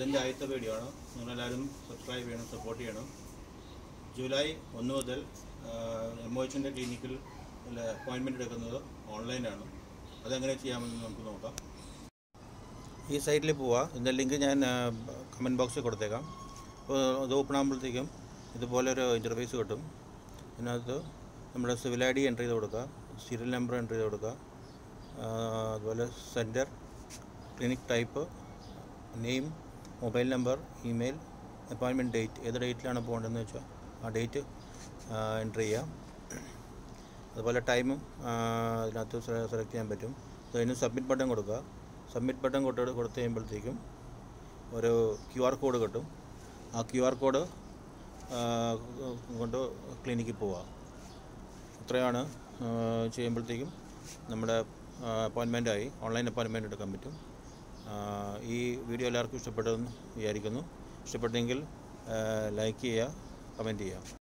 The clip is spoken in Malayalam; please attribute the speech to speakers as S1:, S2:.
S1: അതിൻ്റെ ആദ്യത്തെ വീഡിയോ ആണ് നിങ്ങളെല്ലാവരും സബ്സ്ക്രൈബ് ചെയ്യണം സപ്പോർട്ട് ചെയ്യണം ജൂലൈ ഒന്ന് മുതൽ എം ഒ എച്ചിൻ്റെ ക്ലിനിക്കിൽ അപ്പോയിൻമെൻറ്റ് എടുക്കുന്നത് ഓൺലൈനാണ് അതെങ്ങനെ ചെയ്യാമെന്ന് നമുക്ക് നോക്കാം ഈ സൈറ്റിൽ പോവാം ഇതിൻ്റെ ലിങ്ക് ഞാൻ കമൻറ്റ് ബോക്സിൽ കൊടുത്തേക്കാം അപ്പോൾ അത് ഓപ്പൺ ആകുമ്പോഴത്തേക്കും ഇതുപോലെ ഒരു ഇൻ്റർഫേസ് കിട്ടും ഇതിനകത്ത് നമ്മുടെ സിവിൽ ഐ ഡി എൻ്റർ ചെയ്ത് കൊടുക്കുക സീരിയൽ നമ്പർ എൻ്റർ ചെയ്ത് കൊടുക്കുക ആ, അതുപോലെ centre clinic type name mobile number email appointment date ഏത് ഡേറ്റിലാണ് പോകേണ്ടതെന്ന് വെച്ചാൽ ആ ഡേറ്റ് എൻ്റർ ചെയ്യാം അതുപോലെ ടൈമും ആ, അതിനകത്ത് സെലക്ട് ചെയ്യാൻ പറ്റും അത് കഴിഞ്ഞ് സബ്മിറ്റ് ബട്ടൺ കൊടുക്കുക സബ്മിറ്റ് ബട്ടൺ കൊടുത്ത് കൊടുത്ത് കഴിയുമ്പോഴത്തേക്കും ഒരു ക്യു ആർ കോഡ് കിട്ടും ആ ക്യു ആർ കോഡ് കൊണ്ട് ക്ലിനിക്കിൽ പോവാം ഇത്രയാണ് ആ, ചെയ്യുമ്പോഴത്തേക്കും നമ്മുടെ അപ്പോയിൻമെൻ്റ് ആയി ഓൺലൈൻ അപ്പോയിൻമെൻറ്റ് എടുക്കാൻ പറ്റും ആ, ഈ വീഡിയോ എല്ലാവർക്കും ഇഷ്ടപ്പെട്ടെന്ന് വിചാരിക്കുന്നു ഇഷ്ടപ്പെട്ടെങ്കിൽ ലൈക്ക് ചെയ്യുക കമൻറ്റ് ചെയ്യുക